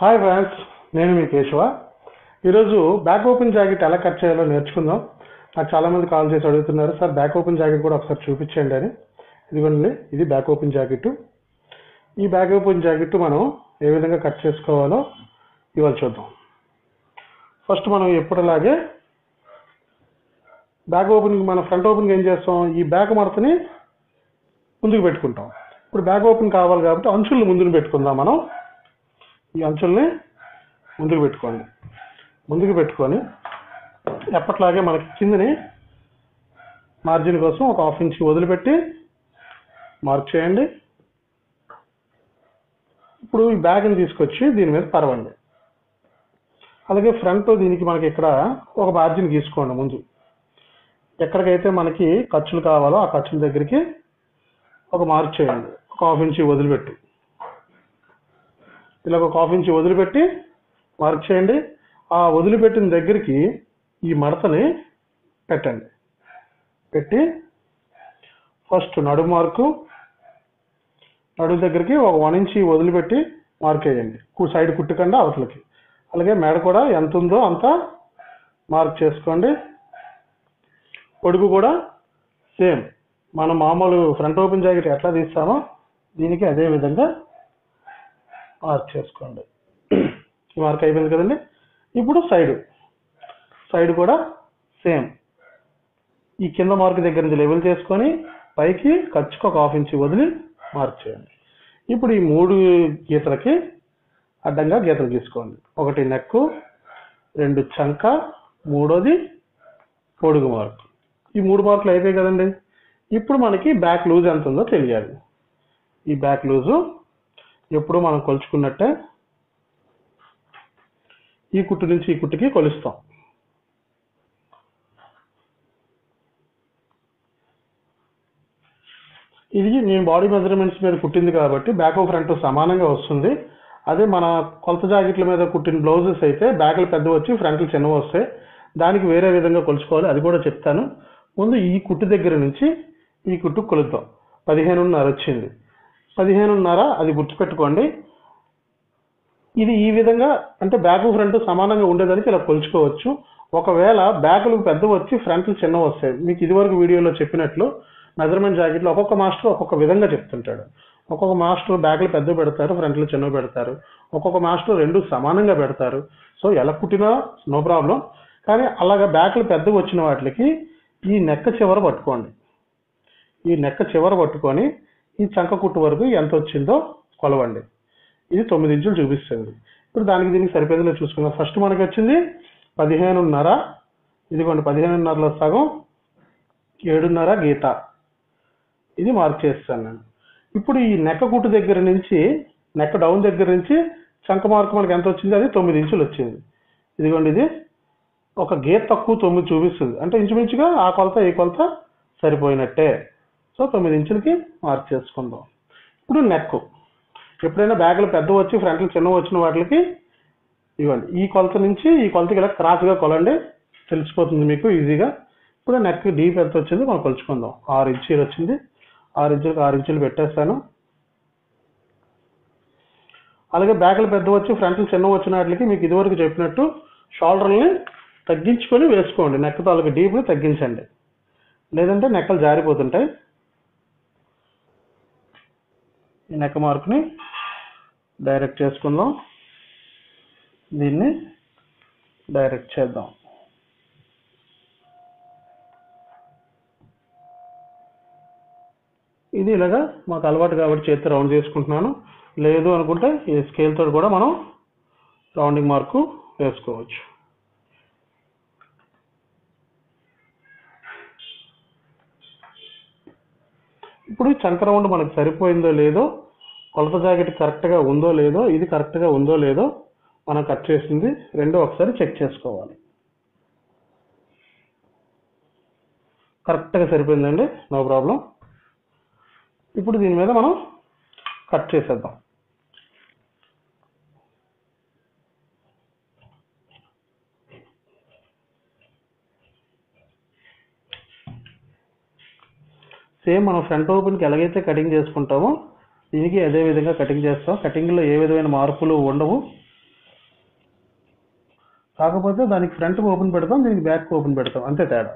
hi friends నేను మీ కేశవ ఈరోజు బ్యాక్ ఓపెన్ జాకెట్ ఎలా కట్ చేయాలో నేర్చుకుందాం నాకు చాలా మంది కాల్ చేసి అడుగుతున్నారు సార్ బ్యాక్ ఓపెన్ జాకెట్ కూడా ఒకసారి చూపించండి అని ఇదిగోండి ఇది బ్యాక్ ఓపెన్ జాకెట్ ఈ బ్యాక్ ఓపెన్ జాకెట్ మనం ఏ విధంగా కట్ చేసుకోవాలో ఇవాళ చూద్దాం ఫస్ట్ మనం ఎప్పుడులాగే బ్యాక్ ఓపెన్ మన ఫ్రంట్ ఓపెన్కి ఏం చేస్తాం ఈ బ్యాక్ మడతని ముందుకు పెట్టుకుంటాం ఇప్పుడు బ్యాక్ ఓపెన్ కావాలి కాబట్టి అంచుల్ని ముందుకు పెట్టుకుందాం మనం ఈ అంచుల్ని ముందుకు పెట్టుకోండి ముందుకు పెట్టుకొని ఎప్పట్లాగే మనకి కిందని మార్జిన్ కోసం ఒక హాఫ్ ఇంచ్ వదిలిపెట్టి మార్క్ చేయండి ఇప్పుడు ఈ బ్యాగ్ని తీసుకొచ్చి దీని మీద పరవండి అలాగే ఫ్రంట్ దీనికి మనకి ఇక్కడ ఒక మార్జిన్ గీసుకోండి ముందు ఎక్కడికైతే మనకి ఖర్చులు కావాలో ఆ ఖర్చుల దగ్గరికి ఒక మార్క్ చేయండి ఒక హాఫ్ ఇంచ్ వదిలిపెట్టి ఇలా ఒక హాఫ్ ఇంచ్ వదిలిపెట్టి మార్క్ చేయండి ఆ వదిలిపెట్టిన దగ్గరికి ఈ మడతని పెట్టండి పెట్టి ఫస్ట్ నడుము మార్కు నడుము దగ్గరికి ఒక వన్ ఇంచ్ వదిలిపెట్టి మార్క్ వేయండి కు- సైడ్ కుట్టుకండి అవతలకి అలాగే మెడ కూడా ఎంత ఉందో అంత మార్క్ చేసుకోండి పొడుగు కూడా సేమ్ మనం మామూలు ఫ్రంట్ ఓపెన్ జాకెట్ ఎట్లా తీస్తామో దీనికి అదే విధంగా మార్క్ చేసుకోండి ఈ మార్క్ అయిపోయింది కదండి ఇప్పుడు సైడ్ సైడ్ కూడా సేమ్ ఈ కింద మార్క్ దగ్గర నుంచి లెవెల్ చేసుకొని పైకి ఖర్చుకు ఒక హాఫ్ ఇంచ్ వదిలి మార్క్ చేయండి ఇప్పుడు ఈ మూడు గీతలకి అడ్డంగా గీతలు గీసుకోండి ఒకటి నెక్ రెండు చంక మూడోది పొడుగు మార్క్ ఈ మూడు మార్కులు అయిపోయాయి కదండి ఇప్పుడు మనకి బ్యాక్ లూజ్ ఎంత ఉందో తెలియాలి ఈ బ్యాక్ లూజు ఎప్పుడు మనం కొలుచుకున్నట్టే ఈ కుట్టు నుంచి ఈ కుట్టుకి కొలుస్తాం ఇది నేను బాడీ మెజర్మెంట్స్ మీద కుట్టింది కాబట్టి బ్యాక్ ఫ్రంట్ సమానంగా వస్తుంది అదే మన కొలత జాకెట్ల మీద కుట్టిన బ్లౌజెస్ అయితే బ్యాక్లు పెద్ద వచ్చి ఫ్రంట్లు చిన్నవి వస్తాయి దానికి వేరే విధంగా కొలుచుకోవాలి అది కూడా చెప్తాను ముందు ఈ కుట్టు దగ్గర నుంచి ఈ కుట్టు కొలుద్దాం పదిహేనున్నర వచ్చింది పదిహేనున్నర అది గుర్తుపెట్టుకోండి ఇది ఈ విధంగా అంటే బ్యాక్ ఫ్రంట్ సమానంగా ఉండేదానికి ఇలా కొలుచుకోవచ్చు ఒకవేళ బ్యాకులు పెద్ద వచ్చి ఫ్రంట్లు చిన్న వస్తాయి మీకు ఇదివరకు వీడియోలో చెప్పినట్లు మెజర్మెంట్ జాకెట్లో ఒక్కొక్క మాస్టర్ ఒక్కొక్క విధంగా చెప్తుంటాడు ఒక్కొక్క మాస్టర్ బ్యాకులు పెద్ద పెడతారు ఫ్రంట్లు చిన్న పెడతారు ఒక్కొక్క మాస్టర్ రెండు సమానంగా పెడతారు సో ఎలా కుట్టినా నో ప్రాబ్లం కానీ అలాగా బ్యాకులు పెద్దగా వచ్చిన వాటికి ఈ నెక్క చివర పట్టుకోండి ఈ నెక్క చివర పట్టుకొని ఈ చంక కుట్టు వరకు ఎంత వచ్చిందో కొలవండి ఇది తొమ్మిది ఇంచులు చూపిస్తుంది ఇప్పుడు దానికి దీనికి సరిపోయేదిలో చూసుకుందాం ఫస్ట్ మనకి వచ్చింది పదిహేనున్నర ఇదిగోండి పదిహేనున్నరలో సగం ఏడున్నర గీత ఇది మార్క్ చేస్తాను నేను ఇప్పుడు ఈ నెక్క కుట్టు దగ్గర నుంచి నెక్క డౌన్ దగ్గర నుంచి చంక మార్క్ మనకి ఎంత వచ్చింది అది తొమ్మిది ఇంచులు వచ్చింది ఇదిగోండి ఇది ఒక గీత తక్కువ తొమ్మిది చూపిస్తుంది అంటే ఇంచుమించుగా ఆ కొలత ఈ కొలత సరిపోయినట్టే సో తొమ్మిది ఇంచులకి మార్క్ చేసుకుందాం ఇప్పుడు నెక్ ఎప్పుడైనా బ్యాగులు పెద్ద వచ్చి ఫ్రంట్లు చిన్న వచ్చిన వాటికి ఇవ్వండి ఈ కొలత నుంచి ఈ కొలతకి ఇలా క్రాస్గా కొలండి తెలిసిపోతుంది మీకు ఈజీగా ఇప్పుడు నెక్ డీప్ ఎంత వచ్చింది మనం కొలుచుకుందాం ఆరు ఇంచీలు వచ్చింది ఆరు ఇంచులకు ఆరు ఇంచులు పెట్టేస్తాను అలాగే బ్యాగులు పెద్ద వచ్చి ఫ్రంట్లు చిన్న వచ్చిన వాటికి మీకు ఇదివరకు చెప్పినట్టు షోల్డర్ని తగ్గించుకొని వేసుకోండి నెక్ తాలూకు డీప్ని తగ్గించండి లేదంటే నెక్కలు జారిపోతుంటాయి ఈ నెక్ మార్క్ని డైరెక్ట్ చేసుకుందాం దీన్ని డైరెక్ట్ చేద్దాం ఇది ఇలాగా మాకు అలవాటు కాబట్టి చేతితో రౌండ్ చేసుకుంటున్నాను లేదు అనుకుంటే ఈ స్కేల్ తోటి కూడా మనం రౌండింగ్ మార్కు వేసుకోవచ్చు ఇప్పుడు ఈ చంక రౌండ్ మనకు సరిపోయిందో లేదో కొలత జాకెట్ కరెక్ట్గా ఉందో లేదో ఇది కరెక్ట్గా ఉందో లేదో మనం కట్ చేసింది రెండో ఒకసారి చెక్ చేసుకోవాలి కరెక్ట్గా సరిపోయిందండి నో ప్రాబ్లం ఇప్పుడు దీని మీద మనం కట్ చేసేద్దాం సేమ్ మనం ఫ్రంట్ ఓపెన్కి ఎలాగైతే కటింగ్ చేసుకుంటామో దీనికి అదే విధంగా కటింగ్ చేస్తాం కటింగ్లో ఏ విధమైన మార్పులు ఉండవు కాకపోతే దానికి ఫ్రంట్ ఓపెన్ పెడతాం దీనికి బ్యాక్ ఓపెన్ పెడతాం అంతే తేడా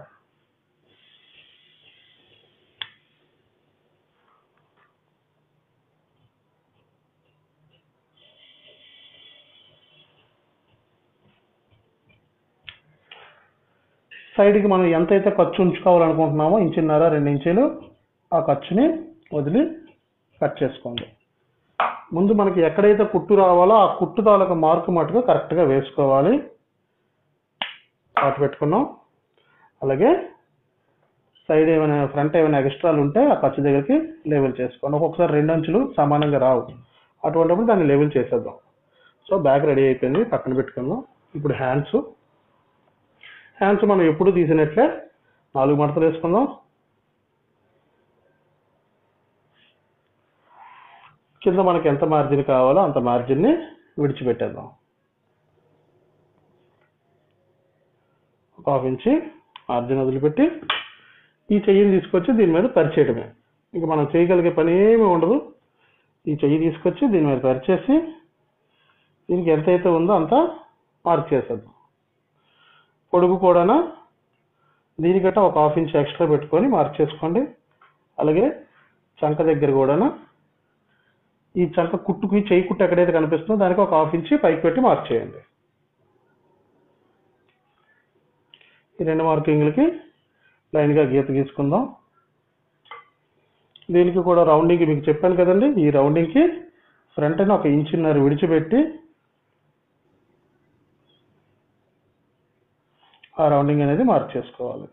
సైడ్కి మనం ఎంతైతే ఖర్చు ఉంచుకోవాలనుకుంటున్నామో ఇంచున్నర రెండు ఇంచులు ఆ ఖర్చుని వదిలి కట్ చేసుకోండి ముందు మనకి ఎక్కడైతే కుట్టు రావాలో ఆ కుట్టు తాలూకా మార్కు మటుకు కరెక్ట్గా వేసుకోవాలి కాటు పెట్టుకున్నాం అలాగే సైడ్ ఏమైనా ఫ్రంట్ ఏమైనా ఎక్స్ట్రాలు ఉంటే ఆ ఖర్చు దగ్గరికి లెవెల్ చేసుకోండి ఒక్కొక్కసారి రెండు అంచులు సమానంగా రావు అటువంటిప్పుడు దాన్ని లెవెల్ చేసేద్దాం సో బ్యాగ్ రెడీ అయిపోయింది పక్కన పెట్టుకుందాం ఇప్పుడు హ్యాండ్స్ హ్యాండ్స్ మనం ఎప్పుడు తీసినట్లే నాలుగు మడతలు వేసుకుందాం కింద మనకి ఎంత మార్జిన్ కావాలో అంత మార్జిన్ని విడిచిపెట్టేద్దాం ఒక హాఫ్ ఇంచి మార్జిన్ వదిలిపెట్టి ఈ చెయ్యిని తీసుకొచ్చి దీని మీద పరిచేయడమే ఇక మనం చేయగలిగే పని ఏమీ ఉండదు ఈ చెయ్యి తీసుకొచ్చి దీని మీద పరిచేసి దీనికి ఎంతైతే ఉందో అంత మార్క్ చేసేద్దాం పొడుగు కూడా దీనికట్ట ఒక హాఫ్ ఇంచ్ ఎక్స్ట్రా పెట్టుకొని మార్క్ చేసుకోండి అలాగే చంక దగ్గర కూడా ఈ చంక కుట్టుకి చేయి కుట్టు ఎక్కడైతే కనిపిస్తుందో దానికి ఒక హాఫ్ ఇంచ్ పైకి పెట్టి మార్క్ చేయండి ఈ రెండు మార్కింగ్లకి లైన్గా గీత గీసుకుందాం దీనికి కూడా రౌండింగ్ మీకు చెప్పాను కదండి ఈ రౌండింగ్కి ఫ్రంట్ ఒక ఇంచున్నర విడిచిపెట్టి ఆ రౌండింగ్ అనేది మార్క్ చేసుకోవాలి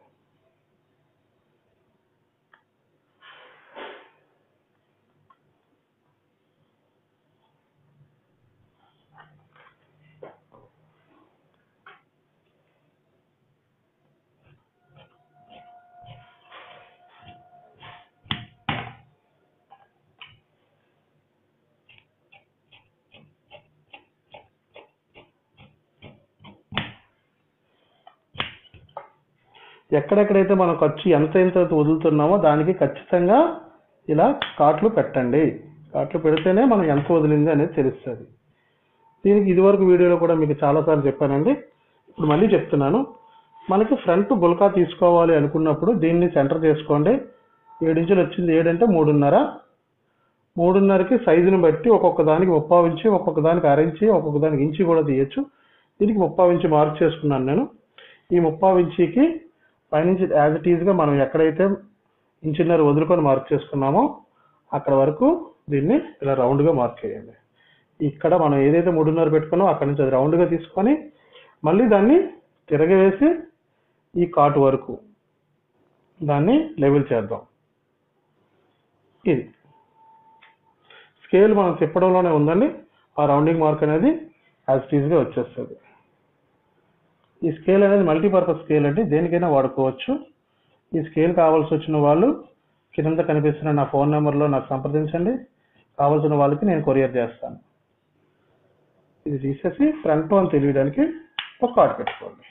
ఎక్కడెక్కడైతే మనం ఖర్చు ఎంత ఎంత వదులుతున్నామో దానికి ఖచ్చితంగా ఇలా కాట్లు పెట్టండి కాట్లు పెడితేనే మనం ఎంత వదిలింది అనేది తెలుస్తుంది దీనికి ఇదివరకు వీడియోలో కూడా మీకు చాలాసార్లు చెప్పానండి ఇప్పుడు మళ్ళీ చెప్తున్నాను మనకి ఫ్రంట్ గుల్కా తీసుకోవాలి అనుకున్నప్పుడు దీన్ని సెంటర్ చేసుకోండి ఏడించులు వచ్చింది ఏడంటే మూడున్నర మూడున్నరకి సైజుని బట్టి ఒక్కొక్క దానికి ముప్పావు ఇంచి ఒక్కొక్క దానికి అరించి ఒక్కొక్క దానికి ఇంచి కూడా తీయచ్చు దీనికి ముప్పావు ఇంచి మార్క్ చేసుకున్నాను నేను ఈ ముప్పావు ఇంచికి పైనుంచి యాజ్ ఇట్ ఈజ్గా మనం ఎక్కడైతే ఇంచున్నర వదులుకొని మార్క్ చేసుకున్నామో అక్కడ వరకు దీన్ని ఇలా రౌండ్గా మార్క్ చేయండి ఇక్కడ మనం ఏదైతే మూడున్నర పెట్టుకున్నామో అక్కడ నుంచి అది రౌండ్గా తీసుకొని మళ్ళీ దాన్ని తిరగవేసి ఈ కాటు వరకు దాన్ని లెవెల్ చేద్దాం ఇది స్కేల్ మనం తిప్పడంలోనే ఉందండి ఆ రౌండింగ్ మార్క్ అనేది యాజ్ టీజ్గా వచ్చేస్తుంది ఈ స్కేల్ అనేది మల్టీపర్పస్ స్కేల్ అండి దేనికైనా వాడుకోవచ్చు ఈ స్కేల్ కావాల్సి వచ్చిన వాళ్ళు కింద కనిపిస్తున్న నా ఫోన్ నెంబర్లో నాకు సంప్రదించండి కావాల్సిన వాళ్ళకి నేను కొరియర్ చేస్తాను ఇది తీసేసి ఫ్రంట్ అని తెలియడానికి ఒక కార్డ్ పెట్టుకోండి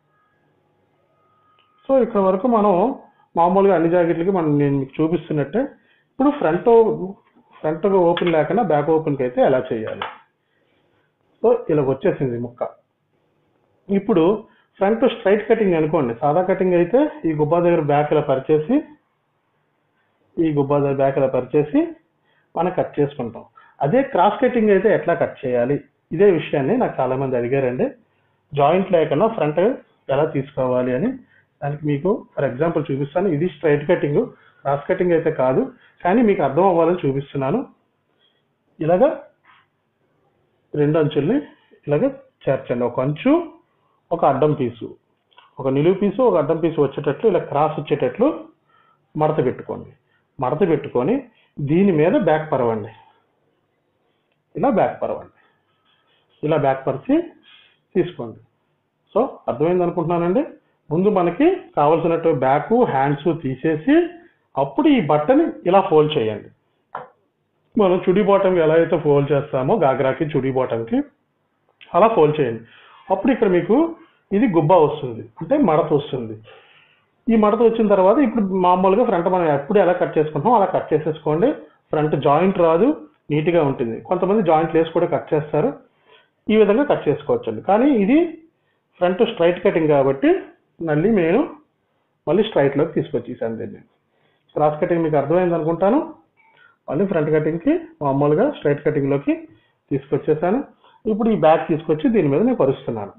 సో ఇక్కడ వరకు మనం మామూలుగా అన్ని జాకెట్లకి మనం నేను మీకు చూపిస్తున్నట్టే ఇప్పుడు ఫ్రంట్ ఫ్రంట్ ఓపెన్ లేకుండా బ్యాక్ ఓపెన్కి అయితే ఎలా చేయాలి సో ఇలా వచ్చేసింది ముక్క ఇప్పుడు ఫ్రంట్ స్ట్రైట్ కటింగ్ అనుకోండి సాదా కటింగ్ అయితే ఈ గుబ్బా దగ్గర బ్యాక్ ఇలా పరిచేసి ఈ గుబ్బా దగ్గర బ్యాక్ ఇలా పరిచేసి మనం కట్ చేసుకుంటాం అదే క్రాస్ కటింగ్ అయితే ఎట్లా కట్ చేయాలి ఇదే విషయాన్ని నాకు చాలా మంది అడిగారండి జాయింట్ లేకుండా ఫ్రంట్ ఎలా తీసుకోవాలి అని దానికి మీకు ఫర్ ఎగ్జాంపుల్ చూపిస్తాను ఇది స్ట్రైట్ కటింగ్ క్రాస్ కటింగ్ అయితే కాదు కానీ మీకు అర్థం అవ్వాలని చూపిస్తున్నాను ఇలాగా రెండు అంచుల్ని ఇలాగ చేర్చండి ఒక అంచు ఒక అడ్డం పీసు ఒక నిలువు పీసు ఒక అడ్డం పీసు వచ్చేటట్లు ఇలా క్రాస్ వచ్చేటట్లు మడత పెట్టుకోండి మడత పెట్టుకొని దీని మీద బ్యాక్ పరవండి ఇలా బ్యాక్ పరవండి ఇలా బ్యాక్ పరిచి తీసుకోండి సో అర్థమైంది అనుకుంటున్నానండి ముందు మనకి కావలసినట్టు బ్యాక్ హ్యాండ్స్ తీసేసి అప్పుడు ఈ బట్టని ఇలా ఫోల్డ్ చేయండి మనం చుడి బాటంకి ఎలా అయితే ఫోల్డ్ చేస్తామో గాగ్రాకి చుడి బాటంకి అలా ఫోల్డ్ చేయండి అప్పుడు ఇక్కడ మీకు ఇది గుబ్బ వస్తుంది అంటే మడత వస్తుంది ఈ మడత వచ్చిన తర్వాత ఇప్పుడు మామూలుగా ఫ్రంట్ మనం ఎప్పుడు ఎలా కట్ చేసుకుంటామో అలా కట్ చేసేసుకోండి ఫ్రంట్ జాయింట్ రాదు నీట్గా ఉంటుంది కొంతమంది జాయింట్ లేసి కూడా కట్ చేస్తారు ఈ విధంగా కట్ చేసుకోవచ్చండి కానీ ఇది ఫ్రంట్ స్ట్రైట్ కటింగ్ కాబట్టి మళ్ళీ నేను మళ్ళీ స్ట్రైట్లోకి తీసుకొచ్చేసాను దీన్ని క్రాస్ కటింగ్ మీకు అర్థమైంది అనుకుంటాను మళ్ళీ ఫ్రంట్ కటింగ్కి మామూలుగా స్ట్రైట్ కటింగ్లోకి తీసుకొచ్చేసాను ఇప్పుడు ఈ బ్యాక్ తీసుకొచ్చి దీని మీద నేను పరుస్తున్నాను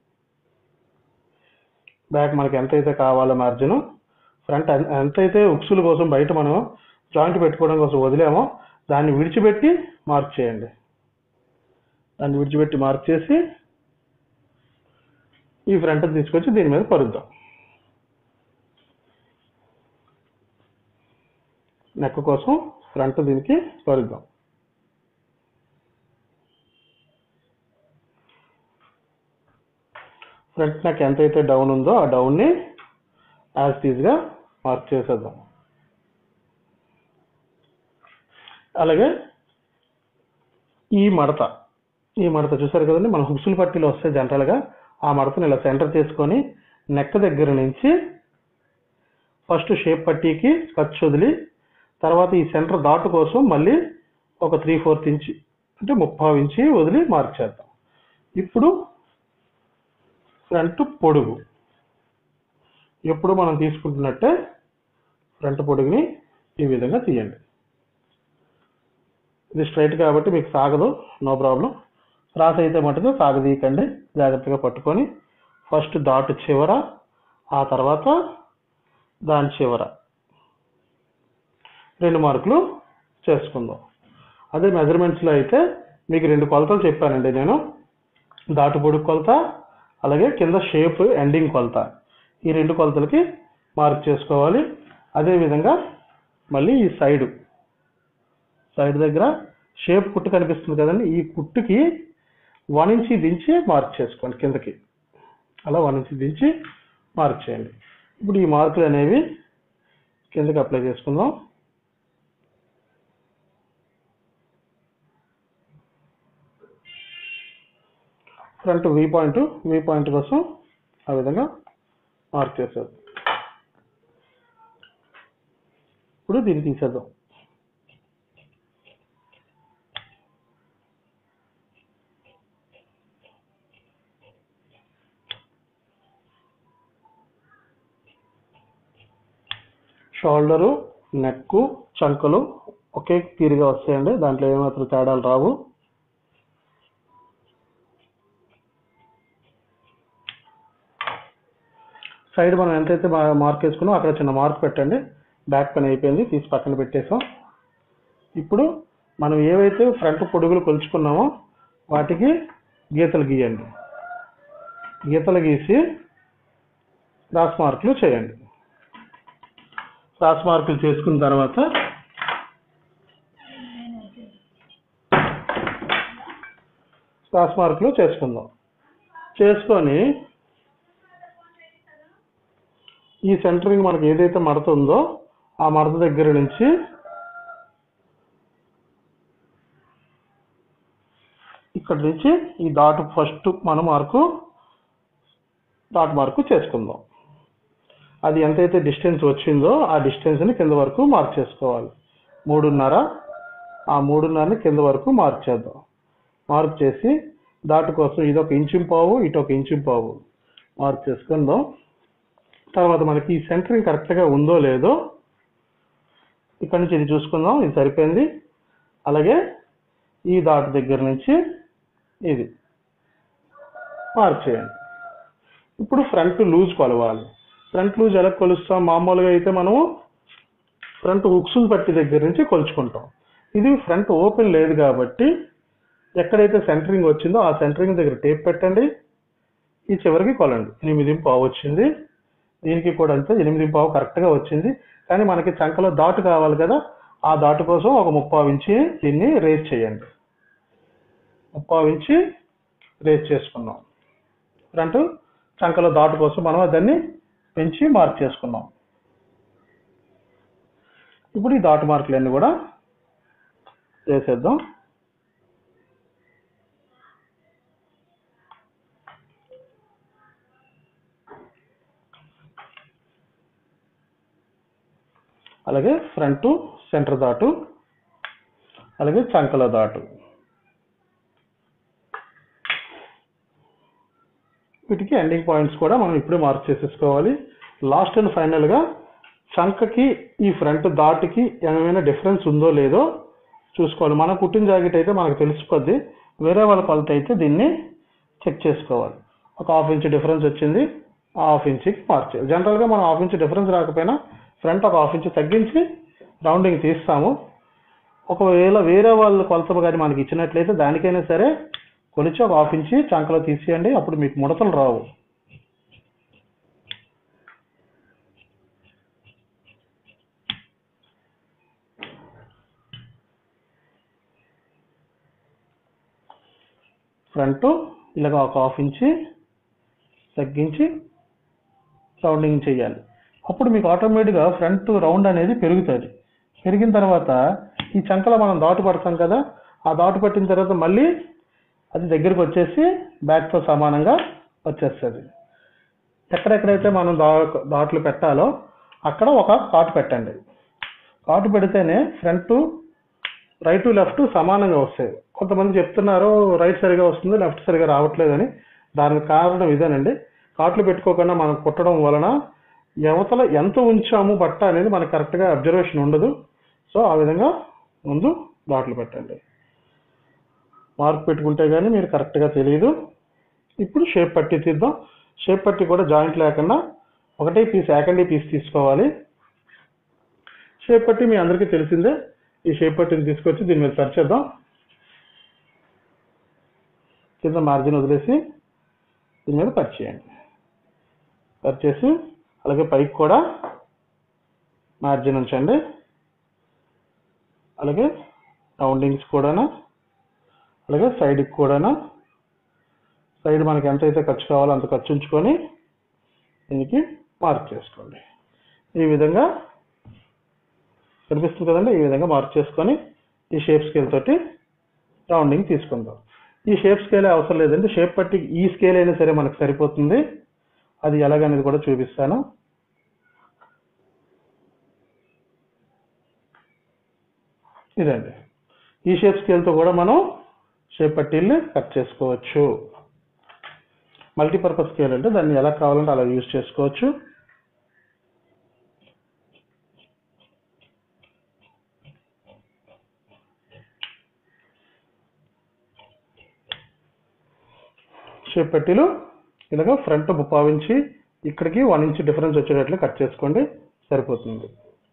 బ్యాక్ మనకి ఎంతైతే కావాలో మార్జిన్ ఫ్రంట్ ఎన్- ఎంతైతే ఉక్సుల కోసం బయట మనం జాయింట్ పెట్టుకోవడం కోసం వదిలేమో దాన్ని విడిచిపెట్టి మార్క్ చేయండి దాన్ని విడిచిపెట్టి మార్క్ చేసి ఈ ఫ్రంట్ తీసుకొచ్చి దీని మీద పరుద్దాం నెక్ కోసం ఫ్రంట్ దీనికి పరుద్దాం ఫ్రంట్ నెక్ ఎంతైతే డౌన్ ఉందో ఆ డౌన్ని యాజ్ టీజ్గా మార్క్ చేసేద్దాం అలాగే ఈ మడత ఈ మడత చూసారు కదండి మన హుక్సులు పట్టీలు వస్తాయి జనరల్గా ఆ మడతను ఇలా సెంటర్ చేసుకొని నెక్ దగ్గర నుంచి ఫస్ట్ షేప్ పట్టీకి ఖర్చు వదిలి తర్వాత ఈ సెంటర్ దాటు కోసం మళ్ళీ ఒక త్రీ ఫోర్త్ ఇంచ్ అంటే ముప్పావు ఇంచి వదిలి మార్క్ చేద్దాం ఇప్పుడు ఫ్రంట్ పొడుగు ఎప్పుడు మనం తీసుకుంటున్నట్టే ఫ్రంట్ పొడుగుని ఈ విధంగా తీయండి ఇది స్ట్రైట్ కాబట్టి మీకు సాగదు నో ప్రాబ్లం క్రాస్ అయితే మటుకు సాగదీయకండి జాగ్రత్తగా పట్టుకొని ఫస్ట్ డాట్ చివర ఆ తర్వాత దాని చివర రెండు మార్కులు చేసుకుందాం అదే మెజర్మెంట్స్లో అయితే మీకు రెండు కొలతలు చెప్పానండి నేను దాటు పొడుగు కొలత అలాగే కింద షేప్ ఎండింగ్ కొలత ఈ రెండు కొలతలకి మార్క్ చేసుకోవాలి అదేవిధంగా మళ్ళీ ఈ సైడు సైడ్ దగ్గర షేప్ కుట్టు కనిపిస్తుంది కదండి ఈ కుట్టుకి వన్ ఇంచి దించి మార్క్ చేసుకోండి కిందకి అలా వన్ ఇంచి దించి మార్క్ చేయండి ఇప్పుడు ఈ మార్కులు అనేవి కిందకి అప్లై చేసుకుందాం front V point V point కోసం ఆ విధంగా మార్క్ చేసేది ఇప్పుడు దీన్ని తీసేద్దాం షోల్డరు నెక్ చంకలు ఒకే తీరుగా వస్తాయండి దాంట్లో ఏమాత్రం తేడాలు రావు సైడ్ మనం ఎంతైతే బా- మార్క్ వేసుకున్నామో అక్కడ చిన్న మార్క్ పెట్టండి బ్యాక్ పని అయిపోయింది తీసి పక్కన పెట్టేసాం ఇప్పుడు మనం ఏవైతే ఫ్రంట్ పొడుగులు కొలుచుకున్నామో వాటికి గీతలు గీయండి గీతలు గీసి క్రాస్ మార్కులు చేయండి క్రాస్ మార్కులు చేసుకున్న తర్వాత క్రాస్ మార్కులు చేసుకుందాం చేసుకొని ఈ సెంటరింగ్ మనకి ఏదైతే మడత ఉందో ఆ మడత దగ్గర నుంచి ఇక్కడ నుంచి ఈ డాట్ ఫస్ట్ మన మార్కు డాట్ మార్కు చేసుకుందాం అది ఎంతైతే డిస్టెన్స్ వచ్చిందో ఆ డిస్టెన్స్ని కింద వరకు మార్క్ చేసుకోవాలి మూడున్నర ఆ మూడున్నరని కింద వరకు మార్క్ చేద్దాం మార్క్ చేసి డాట్ కోసం ఇదొక ఇంచు పావు ఇటు ఒక ఇంచు పావు మార్క్ చేసుకుందాం తర్వాత మనకి ఈ సెంటరింగ్ కరెక్ట్గా ఉందో లేదో ఇక్కడ నుంచి ఇది చూసుకుందాం ఇది సరిపోయింది అలాగే ఈ డాట్ దగ్గర నుంచి ఇది మార్క్ చేయండి ఇప్పుడు ఫ్రంట్ లూజ్ కొలవాలి ఫ్రంట్ లూజ్ ఎలా కొలుస్తాం మామూలుగా అయితే మనము ఫ్రంట్ హుక్సులు పట్టి దగ్గర నుంచి కొలుచుకుంటాం ఇది ఫ్రంట్ ఓపెన్ లేదు కాబట్టి ఎక్కడైతే సెంటరింగ్ వచ్చిందో ఆ సెంటరింగ్ దగ్గర టేప్ పెట్టండి ఈ చివరికి కొలండి ఎనిమిది పావు వచ్చింది దీనికి కూడా అంతే ఎనిమిది పావు కరెక్ట్గా వచ్చింది కానీ మనకి చంకలో దాటు కావాలి కదా ఆ దాటు కోసం ఒక ముప్పావు ఇంచి దీన్ని రేస్ చేయండి ముప్పావు ఇంచి రేస్ చేసుకున్నాం ఫ్రంట్ చంకలో దాటు కోసం మనం దాన్ని పెంచి మార్క్ చేసుకున్నాం ఇప్పుడు ఈ దాటు మార్కులన్నీ కూడా చేసేద్దాం అలాగే ఫ్రంట్ సెంటర్ దాటు అలాగే చంకల దాటు వీటికి ఎండింగ్ పాయింట్స్ కూడా మనం ఇప్పుడే మార్క్ చేసేసుకోవాలి లాస్ట్ అండ్ ఫైనల్గా చంకకి ఈ ఫ్రంట్ దాటికి ఏమైనా డిఫరెన్స్ ఉందో లేదో చూసుకోవాలి మనం కుట్టిన జాకెట్ అయితే మనకు తెలిసిపోద్ది వేరే వాళ్ళ కొలత అయితే దీన్ని చెక్ చేసుకోవాలి ఒక హాఫ్ ఇంచ్ డిఫరెన్స్ వచ్చింది ఆ హాఫ్ ఇంచ్కి మార్క్ చేయాలి జనరల్గా మనం హాఫ్ ఇంచ్ డిఫరెన్స్ రాకపోయినా ఫ్రంట్ ఒక హాఫ్ ఇంచ్ తగ్గించి రౌండింగ్ తీస్తాము ఒకవేళ వేరే వాళ్ళు కొలత కానీ మనకి ఇచ్చినట్లయితే దానికైనా సరే కొలిచి ఒక హాఫ్ ఇంచి చంకలో తీసేయండి అప్పుడు మీకు ముడతలు రావు ఫ్రంట్ ఇలాగ ఒక హాఫ్ ఇంచి తగ్గించి రౌండింగ్ చేయాలి అప్పుడు మీకు ఆటోమేటిక్గా ఫ్రంట్ రౌండ్ అనేది పెరుగుతుంది పెరిగిన తర్వాత ఈ చంకలో మనం దాటు పడతాం కదా ఆ దాటు పట్టిన తర్వాత మళ్ళీ అది దగ్గరికి వచ్చేసి బ్యాక్తో సమానంగా వచ్చేస్తుంది ఎక్కడెక్కడైతే మనం దా దాట్లు పెట్టాలో అక్కడ ఒక కాటు పెట్టండి కాటు పెడితేనే ఫ్రంట్ రైట్ లెఫ్ట్ సమానంగా వస్తాయి కొంతమంది చెప్తున్నారు రైట్ సరిగా వస్తుంది లెఫ్ట్ సరిగా రావట్లేదని దానికి కారణం ఇదేనండి కాట్లు పెట్టుకోకుండా మనం కుట్టడం వలన యువతల ఎంత ఉంచాము బట్ట అనేది మనకు కరెక్ట్గా అబ్జర్వేషన్ ఉండదు సో ఆ విధంగా ముందు డాట్లు పెట్టండి మార్క్ పెట్టుకుంటే కానీ మీరు కరెక్ట్గా తెలియదు ఇప్పుడు షేప్ పట్టి తీద్దాం షేప్ పట్టి కూడా జాయింట్ లేకుండా ఒకటే పీస్ ఏకండి పీస్ తీసుకోవాలి షేప్ పట్టి మీ అందరికీ తెలిసిందే ఈ షేప్ పట్టిని తీసుకొచ్చి దీని మీద కట్ చేద్దాం కింద మార్జిన్ వదిలేసి దీని మీద కట్ చేయండి కట్ చేసి అలాగే పైకి కూడా మార్జిన్ ఉంచండి అలాగే రౌండింగ్స్ కూడాను అలాగే సైడ్కి కూడాను సైడ్ మనకి ఎంత అయితే ఖర్చు కావాలో అంత ఖర్చు ఉంచుకొని దీనికి మార్క్ చేసుకోండి ఈ విధంగా కనిపిస్తుంది కదండి ఈ విధంగా మార్క్ చేసుకొని ఈ షేప్ స్కేల్ తోటి రౌండింగ్ తీసుకుందాం ఈ షేప్ స్కేల్ అవసరం లేదండి షేప్ పట్టి ఈ స్కేల్ అయినా సరే మనకు సరిపోతుంది అది ఎలాగనేది కూడా చూపిస్తాను ఇదండి ఈ షేప్ స్కేల్తో కూడా మనం షేప్ పట్టీల్ని కట్ చేసుకోవచ్చు మల్టీపర్పస్ స్కేల్ అంటే దాన్ని ఎలా కావాలంటే అలా యూజ్ చేసుకోవచ్చు షేప్ పట్టీలు ఇలాగ ఫ్రంట్ పావించి ఇక్కడికి వన్ ఇంచ్ డిఫరెన్స్ వచ్చేటట్లు కట్ చేసుకోండి సరిపోతుంది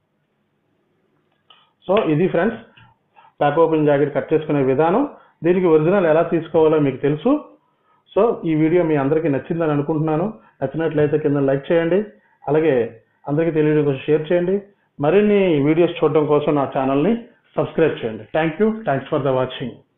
సో ఇది friends back open jacket cut చేసుకునే విధానం దీనికి ఒరిజినల్ ఎలా తీసుకోవాలో మీకు తెలుసు సో ఈ వీడియో మీ అందరికీ నచ్చిందని అనుకుంటున్నాను నచ్చినట్లయితే కింద లైక్ చేయండి అలాగే అందరికీ తెలియడం కోసం షేర్ చేయండి మరిన్ని వీడియోస్ చూడడం కోసం నా ఛానల్ని సబ్స్క్రైబ్ చేయండి thank you thanks for the watching